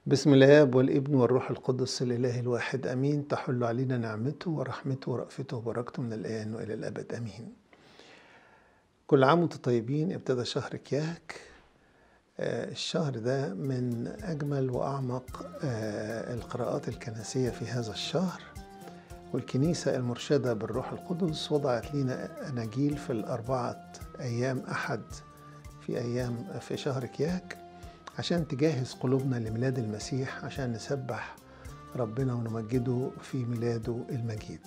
بسم الآب والابن والروح القدس الإله الواحد أمين تحل علينا نعمته ورحمته ورأفته وبركته من الآن وإلى الأبد أمين كل عام وانتم طيبين ابتدى شهر كياك آه، الشهر ده من أجمل وأعمق آه، القراءات الكنسية في هذا الشهر والكنيسة المرشدة بالروح القدس وضعت لنا أناجيل في الأربعة أيام أحد في أيام في شهر كياك عشان تجهز قلوبنا لميلاد المسيح عشان نسبح ربنا ونمجده في ميلاده المجيد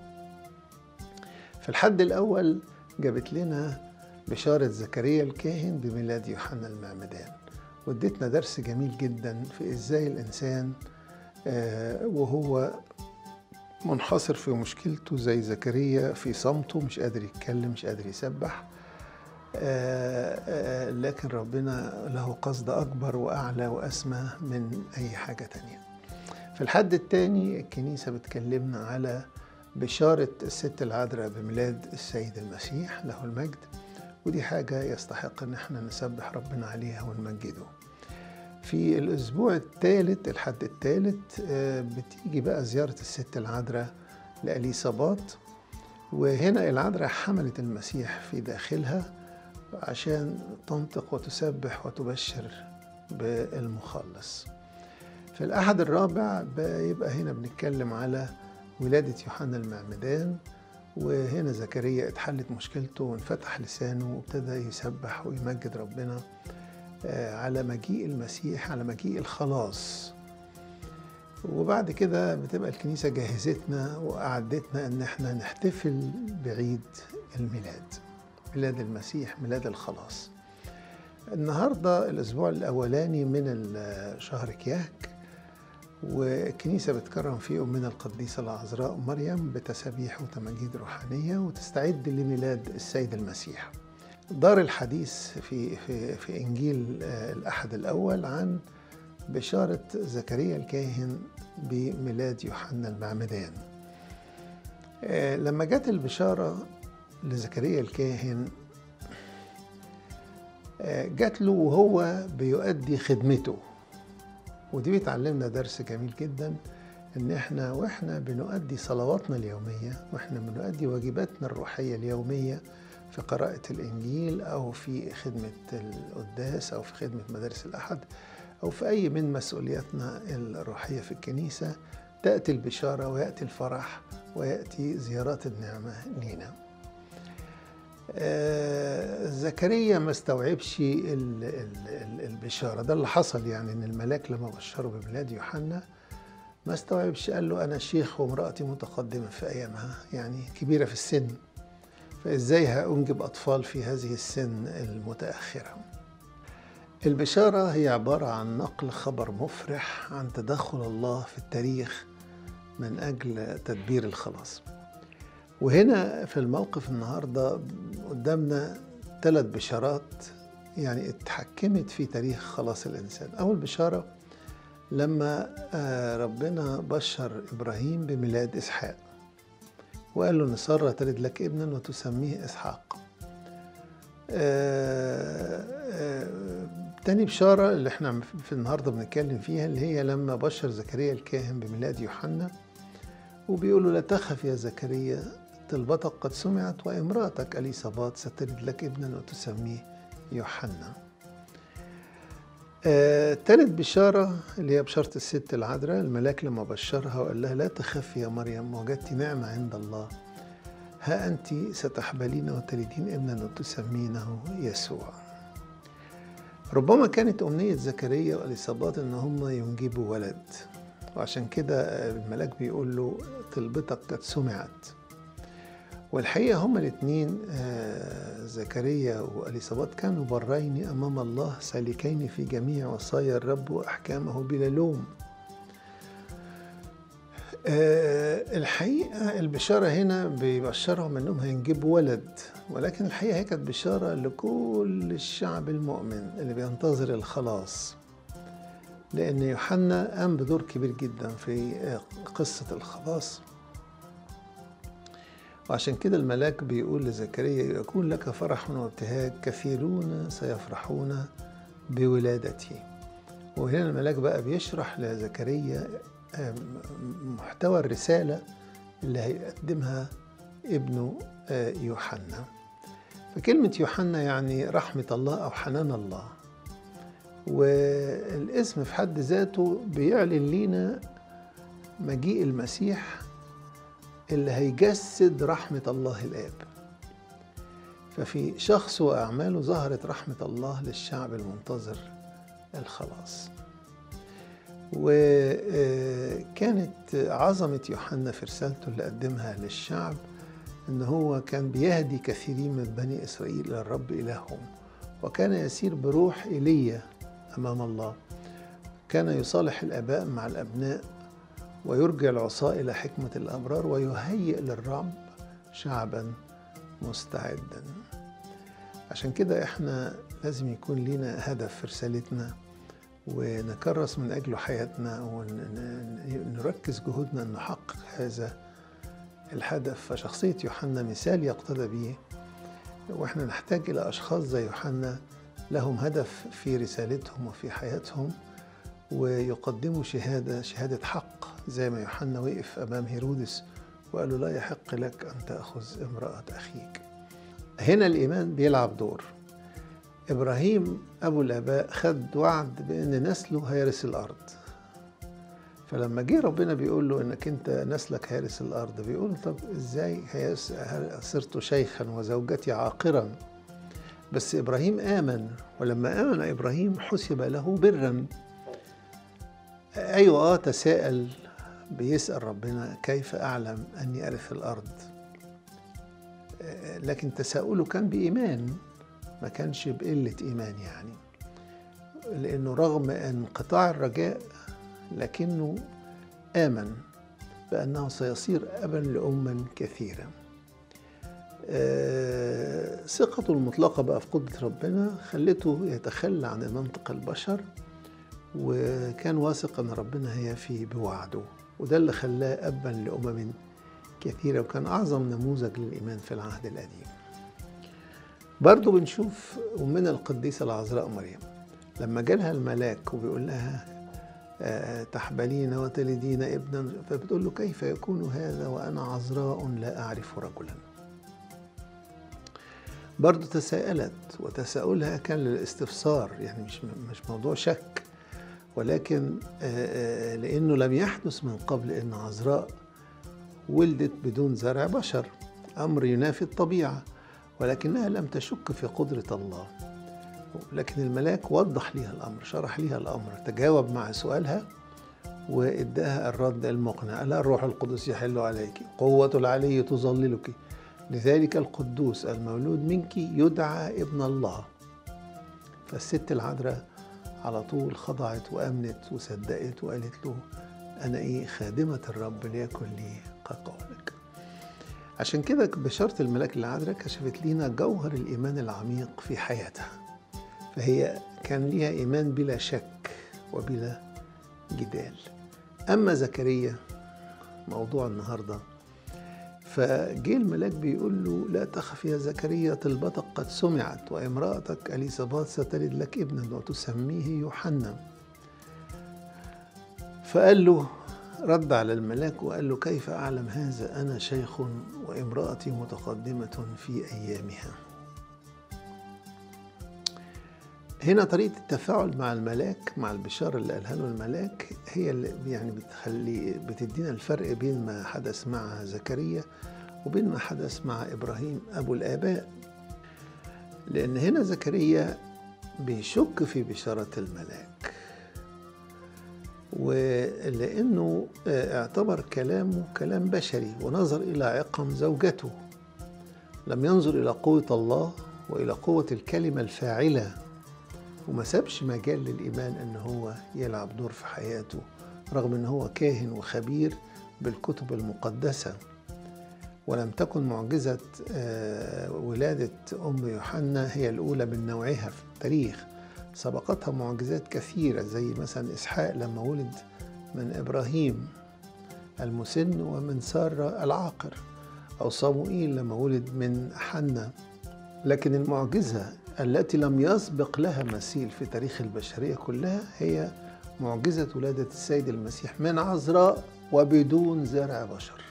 في الحد الأول جابت لنا بشارة زكريا الكاهن بميلاد يوحنا المعمدان وادتنا درس جميل جدا في ازاي الإنسان آه، وهو منحصر في مشكلته زي زكريا في صمته مش قادر يتكلم مش قادر يسبح آه، آه، لكن ربنا له قصد أكبر وأعلى وأسمى من أي حاجة تانية في الحد التاني الكنيسة بتكلمنا على بشارة الست العذراء بميلاد السيد المسيح له المجد ودي حاجة يستحق إن احنا نسبح ربنا عليها ونمجده في الأسبوع الثالث الحد الثالث آه، بتيجي بقى زيارة الست العذراء لأليصابات وهنا العذراء حملت المسيح في داخلها عشان تنطق وتسبح وتبشر بالمخلص في الأحد الرابع بيبقى هنا بنتكلم على ولادة يوحنا المعمدان وهنا زكريا اتحلت مشكلته وانفتح لسانه وابتدى يسبح ويمجد ربنا آه، على مجيء المسيح على مجيء الخلاص وبعد كده بتبقى الكنيسة جهزتنا وأعدتنا إن احنا نحتفل بعيد الميلاد ميلاد المسيح ميلاد الخلاص النهاردة الأسبوع الأولاني من شهر كياك والكنيسة بتكرم فيه أمنا القديسة العذراء مريم بتسابيح وتماجيد روحانية وتستعد لميلاد السيد المسيح دار الحديث في, في, في إنجيل آه، الأحد الأول عن بشارة زكريا الكاهن بميلاد يوحنا المعمدان آه، لما جت البشارة لزكريا الكاهن آه، جات له وهو بيؤدي خدمته ودي بتعلمنا درس جميل جدا ان احنا واحنا بنؤدي صلواتنا اليوميه واحنا بنؤدي واجباتنا الروحيه اليوميه في قراءه الانجيل او في خدمه القداس او في خدمه مدارس الاحد او في اي من مسؤولياتنا الروحيه في الكنيسه تاتي البشاره وياتي الفرح وياتي زيارات النعمه لينا آه، زكريا ما استوعبش ال- ال- ال- البشارة ده اللي حصل يعني ان الملاك لما بشره بميلاد يوحنا ما استوعبش قال له انا شيخ وامرأتي متقدمة في ايامها يعني كبيرة في السن فازاي هانجب اطفال في هذه السن المتأخرة البشارة هي عبارة عن نقل خبر مفرح عن تدخل الله في التاريخ من اجل تدبير الخلاص وهنا في الموقف النهارده قدامنا ثلاث بشارات يعني اتحكمت في تاريخ خلاص الانسان اول بشاره لما آه، ربنا بشر ابراهيم بميلاد اسحاق وقال له ان ساره تلد لك ابنا وتسميه اسحاق آه، آه، تاني بشارة اللي احنا في النهاردة بنتكلم فيها اللي هي لما بشر زكريا الكاهن بميلاد يوحنا وبيقول له لا تخف يا زكريا طلبتك قد سمعت وامرأتك أليصابات ستلد لك ابنا وتسميه يوحنا آه، تالت بشارة اللي هي بشارة الست العذراء الملاك لما بشرها وقال لها لا تخافي يا مريم وجدت نعمة عند الله ها أنت ستحبلين وتلدين ابنا وتسمينه يسوع ربما كانت أمنية زكريا وأليصابات إن هم ينجبوا ولد وعشان كده الملاك بيقول له طلبتك قد سمعت والحقيقة هما الاتنين آه، زكريا وأليصابات كانوا برين أمام الله سالكين في جميع وصايا الرب وأحكامه بلا لوم آه، الحقيقة البشارة هنا بيبشرهم انهم هينجبوا ولد ولكن الحقيقة هي كانت بشارة لكل الشعب المؤمن اللي بينتظر الخلاص لأن يوحنا قام بدور كبير جدا في آه، قصة الخلاص وعشان كده الملاك بيقول لزكريا يكون لك فرح وابتهاج كثيرون سيفرحون بولادتي وهنا الملاك بقى بيشرح لزكريا آه، محتوى الرسالة اللي هيقدمها ابنه آه، يوحنا فكلمة يوحنا يعني رحمة الله أو حنان الله والاسم في حد ذاته بيعلن لينا مجيء المسيح اللي هيجسد رحمة الله الآب ففي شخص وأعماله ظهرت رحمة الله للشعب المنتظر الخلاص وكانت عظمة يوحنا في رسالته اللي قدمها للشعب إن هو كان بيهدي كثيرين من بني إسرائيل إلى الرب إلههم وكان يسير بروح إيليا أمام الله كان يصالح الآباء مع الأبناء ويرجع العصاة إلى حكمة الأبرار ويهيئ للرب شعبا مستعدا عشان كده احنا لازم يكون لينا هدف في رسالتنا ونكرس من أجله حياتنا ونركز جهودنا أن نحقق هذا الهدف فشخصية يوحنا مثال يقتدى به وإحنا نحتاج إلى أشخاص زي يوحنا لهم هدف في رسالتهم وفي حياتهم ويقدموا شهادة شهادة حق زي ما يوحنا وقف أمام هيرودس وقال له لا يحق لك أن تأخذ امرأة أخيك هنا الإيمان بيلعب دور إبراهيم أبو الآباء خد وعد بأن نسله هيرث الأرض فلما جه ربنا بيقول له انك انت نسلك هارس الارض بيقول له طب ازاي صرت شيخا وزوجتي عاقرا بس ابراهيم امن ولما امن ابراهيم حسب له برا ايوه اه تساءل بيسال ربنا كيف اعلم اني ارث الارض لكن تساؤله كان بايمان ما كانش بقله ايمان يعني لانه رغم انقطاع الرجاء لكنه آمن بأنه سيصير أبا لأما كثيرة آه ثقته المطلقة بقى في قدرة ربنا خلته يتخلى عن المنطق البشر وكان واثق أن ربنا هيفي بوعده وده اللي خلاه أبا لأمم كثيرة وكان أعظم نموذج للإيمان في العهد القديم برضو بنشوف أمنا القديسة العذراء مريم لما جالها الملاك وبيقول لها تحبلين وتلدين ابنا فبتقول له كيف يكون هذا وأنا عذراء لا أعرف رجلا برضو تساءلت وتساؤلها كان للاستفسار يعني مش مش موضوع شك ولكن لأنه لم يحدث من قبل أن عذراء ولدت بدون زرع بشر أمر ينافي الطبيعة ولكنها لم تشك في قدرة الله لكن الملاك وضح ليها الأمر شرح ليها الأمر تجاوب مع سؤالها وإداها الرد المقنع قال الروح القدس يحل عليك قوة العلي تظللك لذلك القدوس المولود منك يدعى ابن الله فالست العذراء على طول خضعت وأمنت وصدقت وقالت له أنا إيه خادمة الرب ليكن لي كقولك عشان كده بشارة الملاك العذراء كشفت لينا جوهر الإيمان العميق في حياتها فهي كان ليها إيمان بلا شك وبلا جدال أما زكريا موضوع النهاردة فجه الملاك بيقول له لا تخف يا زكريا طلبتك قد سمعت وامرأتك أليصابات ستلد لك ابنا وتسميه يوحنا فقال له رد على الملاك وقال له كيف أعلم هذا أنا شيخ وامرأتي متقدمة في أيامها هنا طريقة التفاعل مع الملاك مع البشارة اللي قالها له الملاك هي اللي يعني بتخلي بتدينا الفرق بين ما حدث مع زكريا وبين ما حدث مع إبراهيم أبو الآباء لأن هنا زكريا بيشك في بشارة الملاك ولأنه اعتبر كلامه كلام بشري ونظر إلى عقم زوجته لم ينظر إلى قوة الله وإلى قوة الكلمة الفاعلة وما سابش مجال للإيمان أن هو يلعب دور في حياته رغم أن هو كاهن وخبير بالكتب المقدسة ولم تكن معجزة ولادة أم يوحنا هي الأولى من نوعها في التاريخ سبقتها معجزات كثيرة زي مثلا إسحاق لما ولد من إبراهيم المسن ومن سارة العاقر أو صموئيل لما ولد من حنة لكن المعجزة التي لم يسبق لها مثيل في تاريخ البشرية كلها هي معجزة ولادة السيد المسيح من عذراء وبدون زرع بشر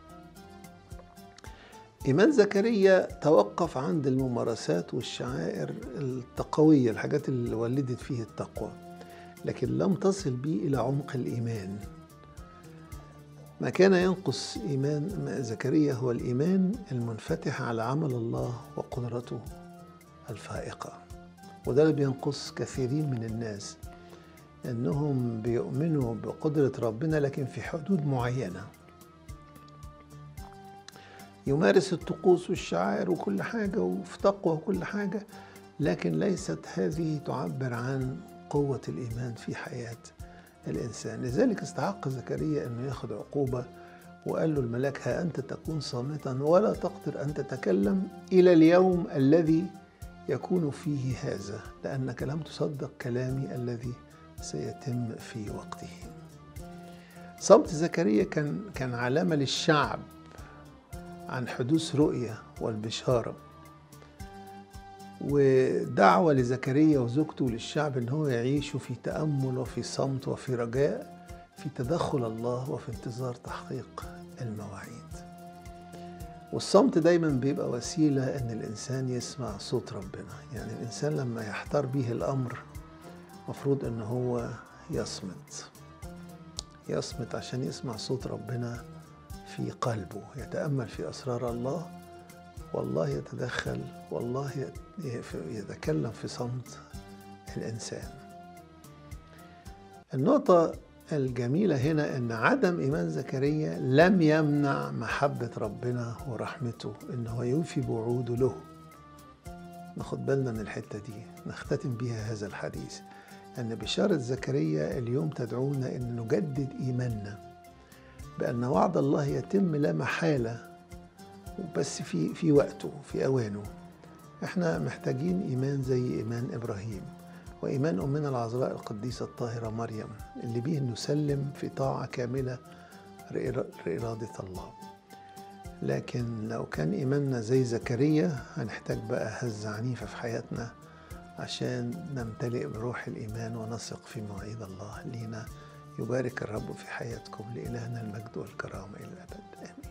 إيمان زكريا توقف عند الممارسات والشعائر التقوية الحاجات اللي ولدت فيه التقوى لكن لم تصل به إلى عمق الإيمان ما كان ينقص إيمان زكريا هو الإيمان المنفتح على عمل الله وقدرته الفائقة وده اللي بينقص كثيرين من الناس انهم بيؤمنوا بقدرة ربنا لكن في حدود معينة يمارس الطقوس والشعائر وكل حاجة وفي تقوى وكل حاجة لكن ليست هذه تعبر عن قوة الإيمان في حياة الإنسان لذلك استحق زكريا أنه ياخذ عقوبة وقال له الملاك ها أنت تكون صامتا ولا تقدر أن تتكلم إلى اليوم الذي يكون فيه هذا لأنك لم تصدق كلامي الذي سيتم في وقته صمت زكريا كان كان علامة للشعب عن حدوث رؤية والبشارة ودعوة لزكريا وزوجته للشعب ان هو يعيشوا في تأمل وفي صمت وفي رجاء في تدخل الله وفي انتظار تحقيق المواعيد والصمت دايما بيبقى وسيلة ان الانسان يسمع صوت ربنا يعني الانسان لما يحتار به الامر مفروض ان هو يصمت يصمت عشان يسمع صوت ربنا في قلبه يتامل في اسرار الله والله يتدخل والله يتكلم في صمت الانسان النقطه الجميله هنا ان عدم ايمان زكريا لم يمنع محبه ربنا ورحمته ان هو يوفي بوعوده له ناخد بالنا من الحته دي نختتم بيها هذا الحديث أن بشارة زكريا اليوم تدعونا أن نجدد إيماننا بأن وعد الله يتم لا محالة بس في في وقته في أوانه احنا محتاجين إيمان زي إيمان إبراهيم وإيمان أمنا العذراء القديسة الطاهرة مريم اللي بيه نسلم في طاعة كاملة لإرادة الله لكن لو كان إيماننا زي زكريا هنحتاج بقى هزة عنيفة في حياتنا عشان نمتلئ بروح الإيمان ونثق في مواعيد الله لينا يبارك الرب في حياتكم لإلهنا المجد والكرامة إلى الأبد آمين